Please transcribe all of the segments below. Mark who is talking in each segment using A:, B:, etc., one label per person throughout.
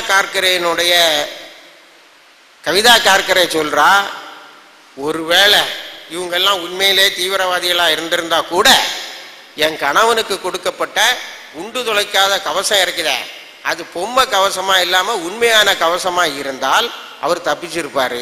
A: கார்கரேனுடைய கவிதா கார்கரே சொல்றா ஒருவேளை இவங்கெல்லாம் உண்மையிலே தீவிரவாதிகளா இருந்திருந்தா கூட என் கணவனுக்கு கொடுக்கப்பட்ட உண்டு துளைக்காத கவசம் இருக்குதே அது பொம்மை கவசமா இல்லாம உண்மையான கவசமா இருந்தால் அவர் தப்பிச்சிருப்பாரு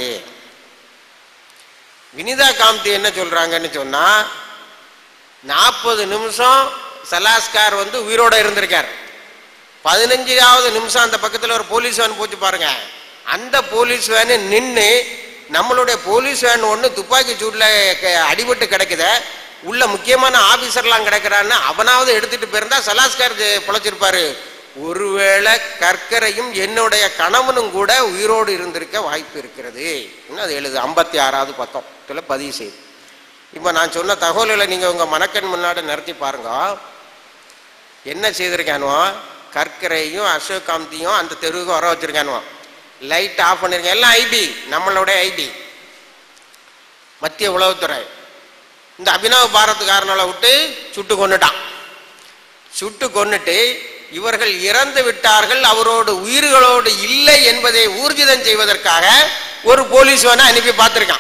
A: வினிதா காம்தி என்ன சொல்றாங்கன்னு சொன்னா நாற்பது நிமிஷம் சலாஸ்கார் வந்து உயிரோட இருந்திருக்கார் பதினஞ்சாவது நிமிஷம் அந்த பக்கத்துல ஒரு போலீஸ் வேன் போச்சு பாருங்க அந்த போலீஸ் வேன் நின்று நம்மளுடைய போலீஸ் வேன் ஒன்று துப்பாக்கி சூட்டில் அடிபட்டு கிடக்குத உள்ள முக்கியமான ஆபீசர்லாம் கிடக்குறான்னு அவனாவது எடுத்துட்டு போயிருந்தா சலாஸ்கார் ஜெ- பொழைச்சிருப்பாரு ஒருவேளை கற்கரையும் என்னுடைய கணவனும் கூட உயிரோடு இருந்திருக்க வாய்ப்பு இருக்கிறது இன்னும் அது எழுது ஐம்பத்தி ஆறாவது பக்கத்துல பதிவு செய்யுது இப்போ நான் சொன்ன தகவல்களை நீங்கள் உங்கள் மனக்கண் முன்னாடி நிறுத்தி பாருங்க என்ன செய்திருக்கானுவோ கற்கரையும் அசோகாந்தியும் அந்த தெருவுக்கு வர வச்சிருக்கானுவோ லைட் ஆஃப் பண்ணிருக்கேன் எல்லாம் ஐபி நம்மளுடைய ஐபி மத்திய உளவுத்துறை இந்த அபினவ் பாரத்காரனால விட்டு சுட்டு கொண்டுட்டான் சுட்டு கொன்னுட்டு இவர்கள் இறந்து விட்டார்கள் அவரோடு உயிர்களோடு இல்லை என்பதை ஊர்ஜிதம் செய்வதற்காக ஒரு போலீஸ் வேணா அனுப்பி பார்த்திருக்கான்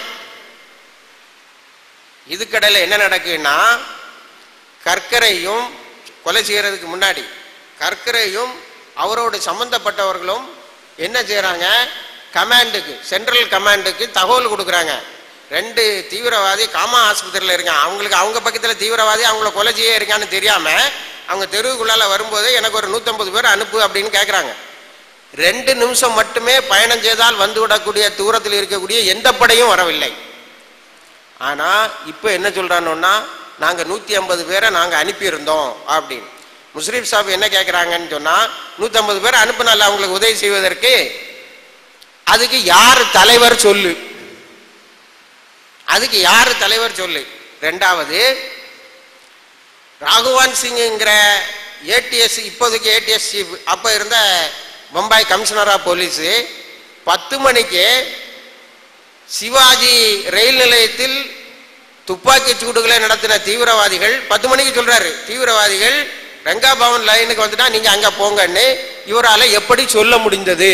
A: இதுக்கடையில் என்ன நடக்குன்னா கற்கரையும் கொலை செய்யறதுக்கு முன்னாடி கற்கரையும் அவரோடு சம்பந்தப்பட்டவர்களும் என்ன செய்றாங்க கமாண்டுக்கு சென்ட்ரல் கமாண்டுக்கு தகவல் கொடுக்குறாங்க ரெண்டு தீவிரவாதி காமா ஆஸ்பத்திரியில் இருக்கான் அவங்களுக்கு அவங்க பக்கத்தில் தீவிரவாதி அவங்கள கொலை செய்ய இருக்கான்னு தெரியாம அவங்க தெருவுக்குள்ளால வரும்போது எனக்கு ஒரு நூற்றம்பது பேர் அனுப்பு அப்படின்னு கேட்குறாங்க ரெண்டு நிமிஷம் மட்டுமே பயணம் செய்தால் வந்துவிடக்கூடிய தூரத்தில் இருக்கக்கூடிய எந்த படையும் வரவில்லை ஆனா இப்போ என்ன சொல்றானோன்னா நாங்க நூத்தி ஐம்பது பேரை நாங்க அனுப்பியிருந்தோம் அப்படின்னு முஸ்லீம் சாப் என்ன கேட்குறாங்கன்னு சொன்னா நூத்தி ஐம்பது பேரை அனுப்புனால அவங்களுக்கு உதவி செய்வதற்கு அதுக்கு யார் தலைவர் சொல்லு அதுக்கு யார் தலைவர் சொல்லு ரெண்டாவது ராகுவான் சிங்ங்கிற ஏடிஎஸ் இப்போதைக்கு ஏடிஎஸ் சீஃப் அப்போ இருந்த பம்பாய் கமிஷனர் ஆஃப் போலீஸ் பத்து மணிக்கு சிவாஜி ரயில் நிலையத்தில் துப்பாக்கி சூடுகளை நடத்தின தீவிரவாதிகள் பத்து மணிக்கு சொல்றாரு தீவிரவாதிகள் ரங்கா பவன் லைனுக்கு வந்துட்டா நீங்க அங்க போங்கன்னு இவரால எப்படி சொல்ல முடிந்தது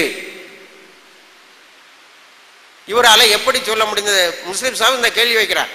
A: இவரால எப்படி சொல்ல முடிந்தது முஸ்லிம் சாப் இந்த கேள்வி வைக்கிறார்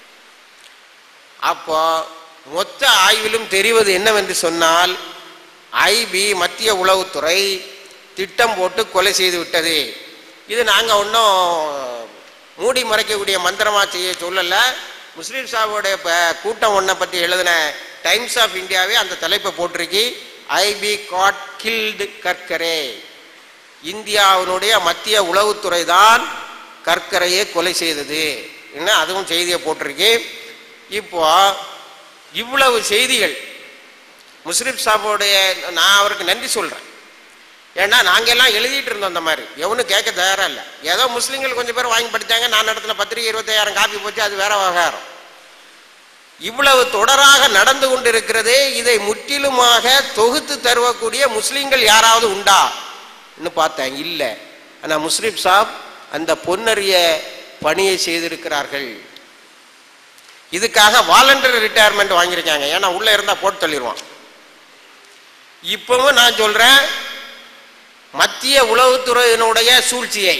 A: அப்போ மொத்த ஆய்விலும் தெரிவது என்னவென்று சொன்னால் ஐபி மத்திய உளவுத்துறை திட்டம் போட்டு கொலை செய்து விட்டது இது நாங்க ஒன்றும் மூடி மறைக்கக்கூடிய மந்திரமா செய்ய சொல்லல முஸ்லீம் சாவோடைய ப- கூட்டம் ஒன்றை பத்தி எழுதின டைம்ஸ் ஆஃப் இந்தியாவே அந்த தலைப்பை போட்டிருக்கு ஐபி காட் கில்டு கற்கரே இந்தியாவினுடைய மத்திய உளவுத்துறை தான் கற்கரையை கொலை செய்தது என்ன அதுவும் செய்தியை போட்டிருக்கு இப்போ இவ்வளவு செய்திகள் முஸ்லிம் சாபோடைய நான் அவருக்கு நன்றி சொல்றேன் ஏன்னா நாங்க எல்லாம் எழுதிட்டு இருந்தோம் அந்த மாதிரி எவனும் கேட்க தயாரா இல்லை ஏதோ முஸ்லீம்கள் கொஞ்சம் பேர் வாங்கி படித்தாங்க நான் நடத்தின பத்திரிகை இருபத்தாயிரம் காப்பி போச்சு அது வேற விவகாரம் இவ்வளவு தொடராக நடந்து கொண்டிருக்கிறதே இதை முற்றிலுமாக தொகுத்து தருவக்கூடிய முஸ்லீம்கள் யாராவது உண்டா பார்த்தேன் இல்லை ஆனா முஸ்லிம் சாப் அந்த பொன்னறிய பணியை செய்திருக்கிறார்கள் இதுக்காக வாலண்டரி ரிட்டையர்மெண்ட் வாங்கியிருக்காங்க ஏன்னா உள்ள இருந்தா போட்டு தள்ளிடுவான் இப்பவும் நான் சொல்றேன் மத்திய உளவுத்துறையினுடைய சூழ்ச்சியை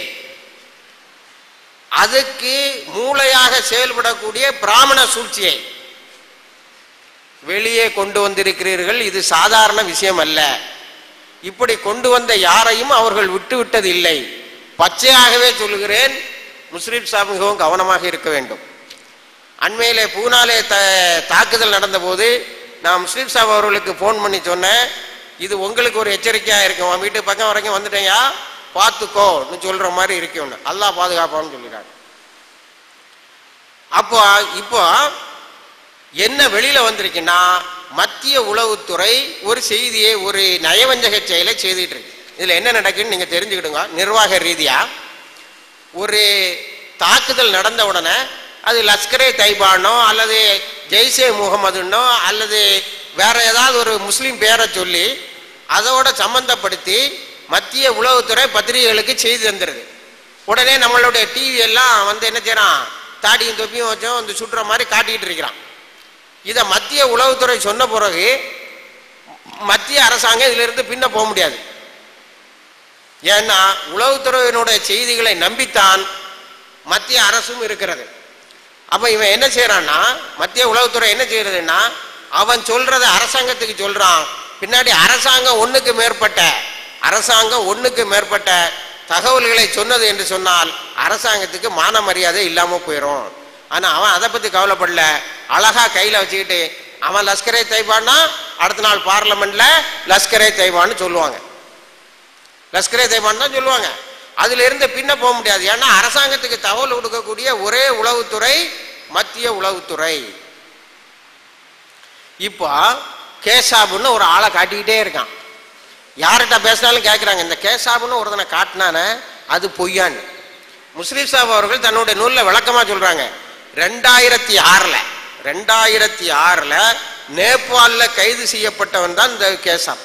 A: அதுக்கு மூளையாக செயல்படக்கூடிய பிராமண சூழ்ச்சியை வெளியே கொண்டு வந்திருக்கிறீர்கள் இது சாதாரண விஷயம் அல்ல இப்படி கொண்டு வந்த யாரையும் அவர்கள் விட்டு விட்டது இல்லை பச்சையாகவே சொல்லுகிறேன் முஸ்லிம் சாப் மிகவும் கவனமாக இருக்க வேண்டும் அண்மையிலே பூனாலே த தாக்குதல் நடந்தபோது நான் முஸ்லீம் சாப் அவர்களுக்கு ஃபோன் பண்ணி சொன்னேன் இது உங்களுக்கு ஒரு எச்சரிக்கையாக இருக்கும் உன் வீட்டு பக்கம் வரைக்கும் வந்துட்டேயா பார்த்துக்கோன்னு சொல்ற மாதிரி இருக்கும் அல்லாஹ் பாதுகாப்பான்னு சொல்லிடுறாங்க அப்போ இப்போ என்ன வெளியில வந்திருக்குன்னா மத்திய உளவுத்துறை ஒரு செய்தியை ஒரு நயவஞ்சக செயலை செய்துட்டு இருக்கு இதுல என்ன நடக்குன்னு நீங்க தெரிஞ்சுக்கிடுங்க நிர்வாக ரீதியா ஒரு தாக்குதல் நடந்த உடனே அது லஷ்கரே தைபானோ அல்லது ஜெய்ஷே முகமதுன்னோ அல்லது வேற ஏதாவது ஒரு முஸ்லீம் பேரை சொல்லி அதோட சம்பந்தப்படுத்தி மத்திய உளவுத்துறை பத்திரிகைகளுக்கு செய்தி தந்துடுது உடனே நம்மளுடைய டிவி எல்லாம் வந்து என்ன செய்யறான் தாடியும் தொப்பியும் வச்சோம் வந்து சுட்டுற மாதிரி காட்டிக்கிட்டு இருக்கிறான் இதை மத்திய உளவுத்துறை சொன்ன பிறகு மத்திய அரசாங்கம் இதிலிருந்து பின்ன போக முடியாது ஏன்னா உளவுத்துறையினுடைய செய்திகளை நம்பித்தான் மத்திய அரசும் இருக்கிறது அப்ப இவன் என்ன செய்யறான்னா மத்திய உளவுத்துறை என்ன செய்யறதுன்னா அவன் சொல்றத அரசாங்கத்துக்கு சொல்றான் பின்னாடி அரசாங்கம் ஒண்ணுக்கு மேற்பட்ட அரசாங்கம் ஒண்ணுக்கு மேற்பட்ட தகவல்களை சொன்னது என்று சொன்னால் அரசாங்கத்துக்கு மான மரியாதை இல்லாம போயிடும் ஆனா அவன் அதை பத்தி கவலைப்படல அழகா கையில வச்சுக்கிட்டு அவன் லஷ்கரே தைபான்னா அடுத்த நாள் பார்லமெண்ட்ல லஷ்கரே தைபான்னு சொல்லுவாங்க லஷ்கரே தைபான் தான் சொல்லுவாங்க அதுல இருந்து பின்ன போக முடியாது ஏன்னா அரசாங்கத்துக்கு தகவல் கொடுக்கக்கூடிய ஒரே உளவுத்துறை மத்திய உளவுத்துறை இப்போ கேசாபுன்னு ஒரு ஆளை காட்டிக்கிட்டே இருக்கான் யார்கிட்ட பேசினாலும் கேட்குறாங்க இந்த கேசாபுன்னு ஒருத்தனை காட்டினானே அது பொய்யான்னு முஸ்லீம் சாப் அவர்கள் தன்னுடைய நூலில் விளக்கமா சொல்றாங்க ரெண்டாயிரத்தி ஆறில் ரெண்டாயிரத்தி ஆறில் நேபாளில் கைது செய்யப்பட்டவன் தான் இந்த கேசாப்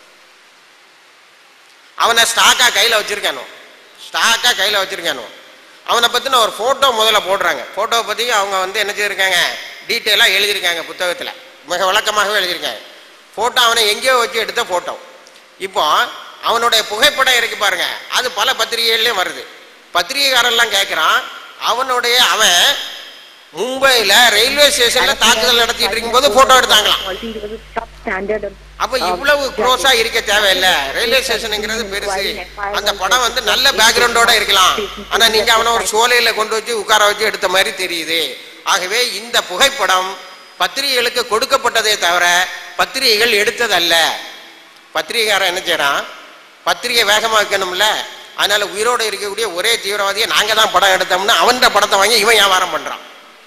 A: அவனை ஸ்டாக்கா கையில் வச்சிருக்கானோ ஸ்டாக்கா கையில் வச்சிருக்கானோ அவனை பற்றின ஒரு ஃபோட்டோ முதல்ல போடுறாங்க ஃபோட்டோவை பற்றி அவங்க வந்து என்ன செய்திருக்காங்க டீட்டெயிலாக எழுதியிருக்காங்க புத்தகத்தில் மிக விளக்கமாகவே எழுதியிருக்காங்க ஃபோட்டோ அவனை எங்கேயோ வச்சு எடுத்த ஃபோட்டோ இப்போ அவனுடைய புகைப்படம் இருக்கு பாருங்க அது பல பத்திரிகைகள்லையும் வருது பத்திரிகைக்காரெல்லாம் கேட்குறான் அவனுடைய அவன் மும்பையில் ரயில்வே ஸ்டேஷனில் தாக்குதல் நடத்திட்டு இருக்கும்போது ஃபோட்டோ எடுத்தாங்களாம்
B: quality it was a substandard of
A: அப்ப இவ்வளவு க்ளோஸா இருக்க தேவையில்ல ரயில்வே ஸ்டேஷனுங்கிறது பெருசு அந்த படம் வந்து நல்ல பேக்ரவுண்டோட இருக்கலாம் ஆனா நீங்க அவனை ஒரு சோலையில கொண்டு வச்சு உட்கார வச்சு எடுத்த மாதிரி தெரியுது ஆகவே இந்த புகைப்படம் பத்திரிகைகளுக்கு கொடுக்கப்பட்டதே தவிர பத்திரிகைகள் எடுத்ததல்ல பத்திரிகைக்காரன் என்ன செய்யறான் பத்திரிகை வேகமா வைக்கணும்ல அதனால உயிரோட இருக்கக்கூடிய ஒரே தீவிரவாதியை நாங்க தான் படம் எடுத்தோம்னு அவன் படத்தை வாங்கி இவன் வியாபாரம் பண்றான்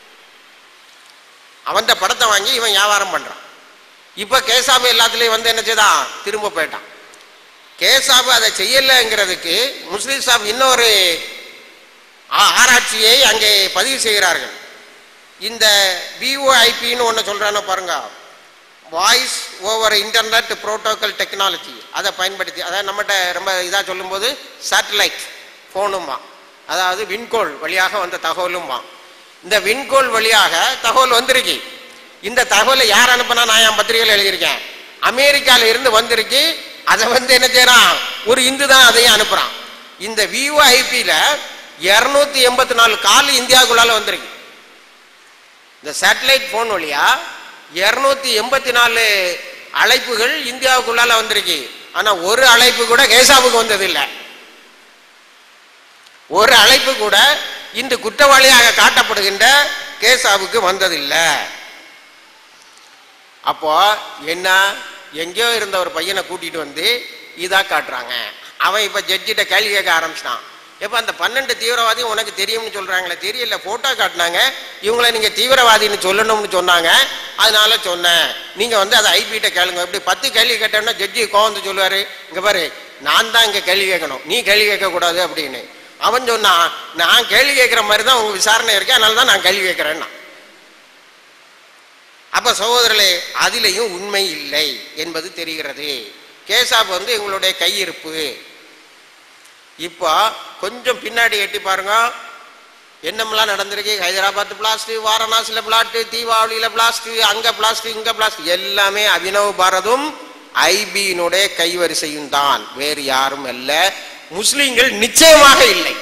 A: அவன் படத்தை வாங்கி இவன் வியாபாரம் பண்றான் இப்ப கேசாபு எல்லாத்துலயும் வந்து என்ன செய்தான் திரும்ப போயிட்டான் கேசாபு அதை செய்யலைங்கிறதுக்கு முஸ்லிம் சாப் இன்னொரு ஆ- ஆராய்ச்சியை அங்கே பதிவு செய்கிறார்கள் இந்த விஓஐபின்னு ஒன்று சொல்றானோ பாருங்க voice over internet protocol technology அதை பயன்படுத்தி அதாவது நம்மகிட்ட ரொம்ப இதாக சொல்லும்போது சேட்டலைட் ஃபோனுமா அதாவது விண்கோள் வழியாக வந்த தகவலுமா இந்த விண்கோள் வழியாக தகவல் வந்திருக்கு இந்த தகவலை யார் அனுப்புனா நான் என் பத்திரிகையில் எழுதியிருக்கேன் அமெரிக்கால இருந்து வந்திருக்கு அதை வந்து என்ன செய்யறான் ஒரு இந்து தான் அதையும் அனுப்புறான் இந்த விஓஐபியில் இரநூத்தி எண்பத்தி நாலு கால் இந்தியாவுக்குள்ளால வந்திருக்கு இந்த சேட்டலைட் போன் வழியா இருநூத்தி எண்பத்தி நாலு அழைப்புகள் இந்தியாவுக்குள்ளால வந்திருக்கு ஆனா ஒரு அழைப்பு கூட கேசாவுக்கு வந்தது இல்ல ஒரு அழைப்பு கூட இன்று குற்றவாளியாக காட்டப்படுகின்ற கேசாவுக்கு வந்ததில்லை அப்போ என்ன எங்கேயோ இருந்த ஒரு பையனை கூட்டிட்டு வந்து இதா காட்டுறாங்க அவன் இப்ப ஜட்ஜிட்ட கேள்வி கேட்க ஆரம்பிச்சிட்டான் எப்ப அந்த பன்னெண்டு தீவிரவாதி உனக்கு தெரியும்னு சொல்றாங்களே தெரியல போட்டோ காட்டினாங்க இவங்களை நீங்க தீவிரவாதின்னு சொல்லணும்னு சொன்னாங்க அதனால சொன்னேன் நீங்க வந்து அதை ஐபிட்ட கேளுங்க இப்படி பத்து கேள்வி கேட்டோம்னா ஜட்ஜி கோவந்து சொல்லுவாரு இங்க பாரு நான் தான் இங்க கேள்வி கேட்கணும் நீ கேள்வி கேட்க கூடாது அப்படின்னு அவன் சொன்னான் நான் கேள்வி கேட்கிற மாதிரி தான் உங்க விசாரணை இருக்கு அதனால தான் நான் கேள்வி கேட்கிறேன்னா அப்ப சகோதரர்களே அதிலையும் உண்மை இல்லை என்பது தெரிகிறது கேசாப் வந்து எங்களுடைய கையிருப்பு இப்போ கொஞ்சம் பின்னாடி எட்டி பாருங்க என்னமெல்லாம் நடந்திருக்கு ஹைதராபாத் பிளாஸ்ட் வாரணாசியில் பிளாட் தீபாவளியில் பிளாஸ்ட் அங்க பிளாஸ்ட் இங்க பிளாஸ்ட் எல்லாமே அபினவ் பாரதும் ஐபியினுடைய கைவரிசையும் தான் வேறு யாரும் அல்ல முஸ்லிம்கள் நிச்சயமாக இல்லை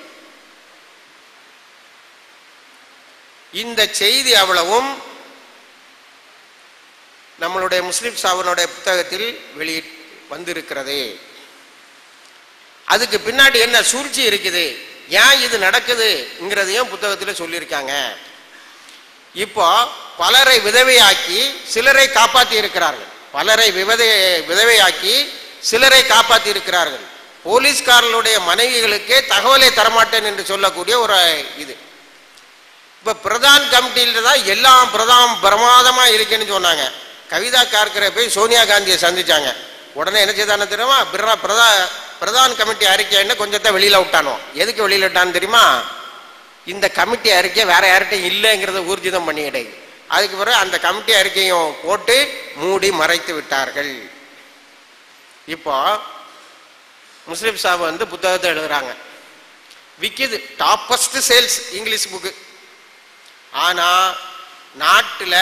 A: இந்த செய்தி அவ்வளவும் நம்மளுடைய முஸ்லிம் சாவனுடைய புத்தகத்தில் வெளி வந்திருக்கிறது அதுக்கு பின்னாடி என்ன சூழ்ச்சி இருக்குது ஏன் இது நடக்குதுங்கிறதையும் புத்தகத்தில் சொல்லியிருக்காங்க இப்போ பலரை விதவையாக்கி சிலரை காப்பாற்றி இருக்கிறார்கள் பலரை விவதை விதவையாக்கி சிலரை காப்பாற்றி இருக்கிறார்கள் போலீஸ்காரர்களுடைய மனைவிகளுக்கே தகவலை தரமாட்டேன் என்று சொல்லக்கூடிய ஒரு இது இப்ப பிரதான் கமிட்டியில தான் எல்லாம் பிரதாம் பிரமாதமா இருக்குன்னு சொன்னாங்க கவிதா கார்கரை போய் சோனியா காந்தியை சந்திச்சாங்க உடனே என்ன செய்தானு தெரியுமா பிரதா பிரதா பிரதான் கமிட்டி அறிக்கைன்னு கொஞ்சத்தை வெளியில விட்டானோ எதுக்கு வெளியில விட்டான்னு தெரியுமா இந்த கமிட்டி அறிக்கை வேற யார்கிட்டையும் இல்லைங்கிறத ஊர்ஜிதம் பண்ணிக்கிட்டே அதுக்கு பிறகு அந்த கமிட்டி அறிக்கையும் போட்டு மூடி மறைத்து விட்டார்கள் இப்போ முஸ்லிம் சாப் வந்து புத்தகத்தை எழுதுறாங்க விக்குது டாப்பஸ்ட் சேல்ஸ் இங்கிலீஷ் புக்கு ஆனா நாட்டுல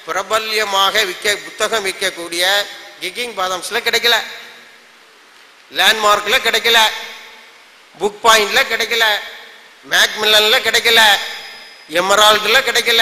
A: பிரபல்யமாக விற்க புத்தகம் விற்கக்கூடிய கிக்கிங் பாதம்ஸ்ல கிடைக்கல லேண்ட்மார்க்ல கிடைக்கல புக் பாயிண்ட்ல கிடைக்கல மேக்மில்லன்ல கிடைக்கல எமரால்டுல கிடைக்கல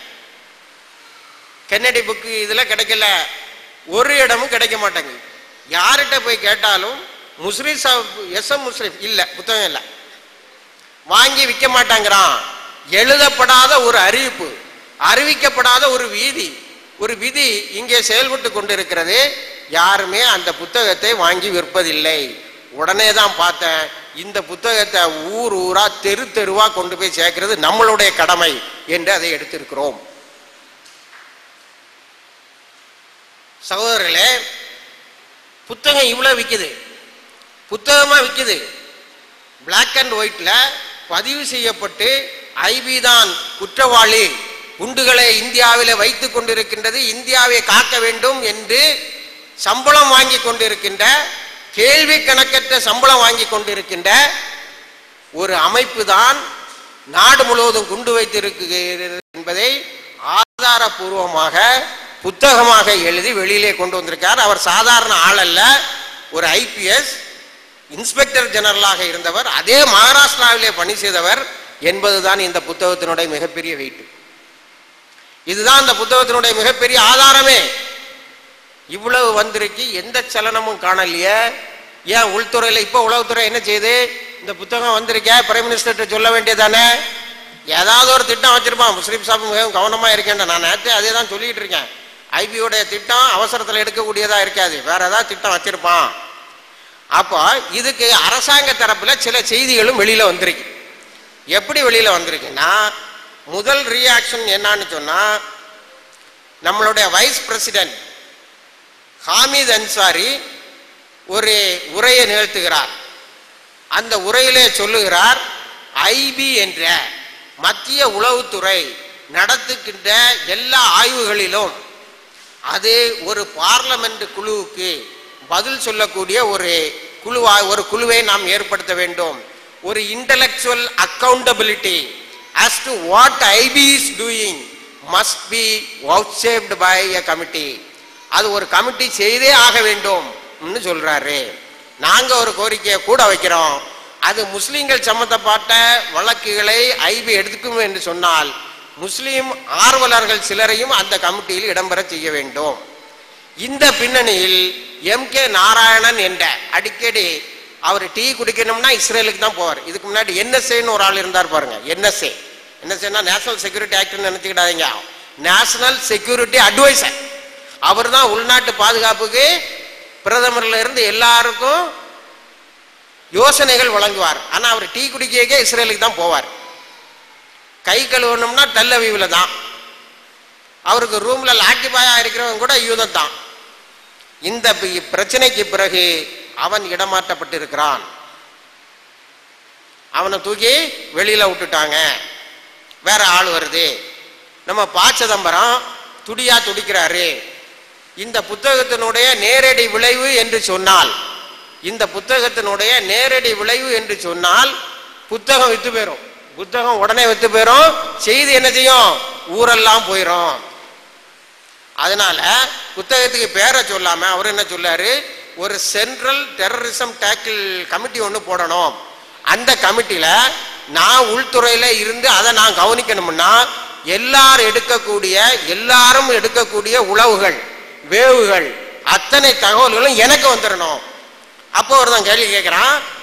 A: கென்னடி புக்கு இதுல கிடைக்கல ஒரு இடமும் கிடைக்க மாட்டேங்குது யார்கிட்ட போய் கேட்டாலும் முஸ்லிம் எஸ் எம் முஸ்லிம் இல்ல புத்தகம் இல்ல வாங்கி விற்க மாட்டாங்கிறான் எழுதப்படாத ஒரு அறிவிப்பு அறிவிக்கப்படாத ஒரு வீதி ஒரு விதி இங்கே செயல்பட்டு கொண்டிருக்கிறது யாருமே அந்த புத்தகத்தை வாங்கி விற்பதில்லை உடனே தான் பார்த்தேன் இந்த புத்தகத்தை ஊர் ஊரா தெரு தெருவா கொண்டு போய் சேர்க்கிறது நம்மளுடைய கடமை என்று அதை எடுத்திருக்கிறோம் சகோதரர்களே புத்தகம் இவ்வளவு விற்குது புத்தகமா விற்குது பிளாக் அண்ட் ஒயிட்ல பதிவு செய்யப்பட்டு ஐபி தான் குற்றவாளி குண்டுகளை இந்தியாவிலே வைத்துக் கொண்டிருக்கின்றது இந்தியாவை காக்க வேண்டும் என்று சம்பளம் வாங்கி கொண்டிருக்கின்ற கேள்வி கணக்கற்ற சம்பளம் வாங்கி கொண்டிருக்கின்ற ஒரு அமைப்பு தான் நாடு முழுவதும் குண்டு வைத்திருக்கிறது என்பதை ஆதாரபூர்வமாக புத்தகமாக எழுதி வெளியிலே கொண்டு வந்திருக்கார் அவர் சாதாரண ஆள் அல்ல ஒரு ஐபிஎஸ் இன்ஸ்பெக்டர் ஜெனரலாக இருந்தவர் அதே மகாராஷ்டிராவிலே பணி செய்தவர் என்பதுதான் இந்த புத்தகத்தினுடைய மிகப்பெரிய வெயிட் இதுதான் இந்த புத்தகத்தினுடைய மிகப்பெரிய ஆதாரமே இவ்வளவு வந்திருக்கு எந்த சலனமும் காணலையே ஏன் உள்துறையில இப்ப உளவுத்துறை என்ன செய்யுது இந்த புத்தகம் வந்திருக்கே பிரைம் மினிஸ்டர்கிட்ட சொல்ல வேண்டியதானே ஏதாவது ஒரு திட்டம் வச்சிருப்பான் முஸ்லீம் சாப் மிகவும் கவனமா இருக்கேன் நான் நேரத்தை அதே தான் சொல்லிட்டு இருக்கேன் ஐபியோடைய திட்டம் அவசரத்தில் எடுக்கக்கூடியதா இருக்காது வேற ஏதாவது திட்டம் வச்சிருப்பான் அப்போ இதுக்கு அரசாங்க தரப்புல சில செய்திகளும் வெளியில வந்திருக்கு எப்படி வெளியில வந்திருக்குன்னா முதல் ரியாக்ஷன் என்னன்னு சொன்னா நம்மளுடைய வைஸ் பிரசிடென்ட் ஹாமித் அன்சாரி ஒரு உரையை நிகழ்த்துகிறார் அந்த உரையிலே சொல்லுகிறார் ஐபி என்ற மத்திய உளவுத்துறை நடத்துகின்ற எல்லா ஆய்வுகளிலும் அது ஒரு பார்லமெண்ட் குழுவுக்கு பதில் சொல்லக்கூடிய ஒரு குழுவா ஒரு குழுவை நாம் ஏற்படுத்த வேண்டும் ஒரு intellectual accountability as to what IB is doing must be vouchsafed by a committee அது ஒரு கமிட்டி செய்தே ஆக வேண்டும் ன்னு சொல்றாரு நாங்க ஒரு கோரிக்கையை கூட வைக்கிறோம் அது முஸ்லிம்கள் சம்பந்தப்பட்ட வழக்குகளை ஐபி எடுத்துக்கும் என்று சொன்னால் முஸ்லிம் ஆர்வலர்கள் சிலரையும் அந்த கமிட்டியில் இடம்பெற செய்ய வேண்டும் இந்த பின்னணியில் எம் கே நாராயணன் என்ற அடிக்கடி அவர் டீ குடிக்கணும்னா இஸ்ரேலுக்கு தான் போவார் இதுக்கு முன்னாடி என்எஸ்ஏன்னு ஒரு ஆள் இருந்தார் பாருங்க என்எஸ்ஏ என்எஸ்ஏனா நேஷனல் செக்யூரிட்டி ஆக்ட்னு நினைச்சுக்கிடாதீங்க நேஷனல் செக்யூரிட்டி அட்வைசர் அவர் தான் உள்நாட்டு பாதுகாப்புக்கு பிரதமர்ல இருந்து எல்லாருக்கும் யோசனைகள் வழங்குவார் ஆனா அவர் டீ குடிக்கே இஸ்ரேலுக்கு தான் போவார் கை கழுவணும்னா டெல்லவீவ்ல தான் அவருக்கு ரூம்ல லாக்கிபாயா இருக்கிறவங்க கூட யூதம் தான் இந்த பி- பிரச்சனைக்கு பிறகு அவன் இடமாற்றப்பட்டிருக்கிறான் அவனை தூக்கி வெளியில விட்டுட்டாங்க வேற ஆள் வருது நம்ம ப சிதம்பரம் துடியா துடிக்கிறாரு இந்த புத்தகத்தினுடைய நேரடி விளைவு என்று சொன்னால் இந்த புத்தகத்தினுடைய நேரடி விளைவு என்று சொன்னால் புத்தகம் வித்து போயிரும் புத்தகம் உடனே வித்து போயிரும் செய்தி என்ன செய்யும் ஊரெல்லாம் போயிரும் அதனால புத்தகத்துக்கு பேரை சொல்லாம அவர் என்ன சொல்லாரு ஒரு சென்ட்ரல் டெரரிசம் டேக்கிள் கமிட்டி ஒன்று போடணும் அந்த கமிட்டியில நான் உள்துறையில இருந்து அதை நான் கவனிக்கணும்னா எல்லாரும் எடுக்கக்கூடிய எல்லாரும் எடுக்கக்கூடிய உளவுகள் வேவுகள் அத்தனை தகவல்களும் எனக்கு வந்துடணும் அப்போ ஒரு தான் கேள்வி கேட்கிறான்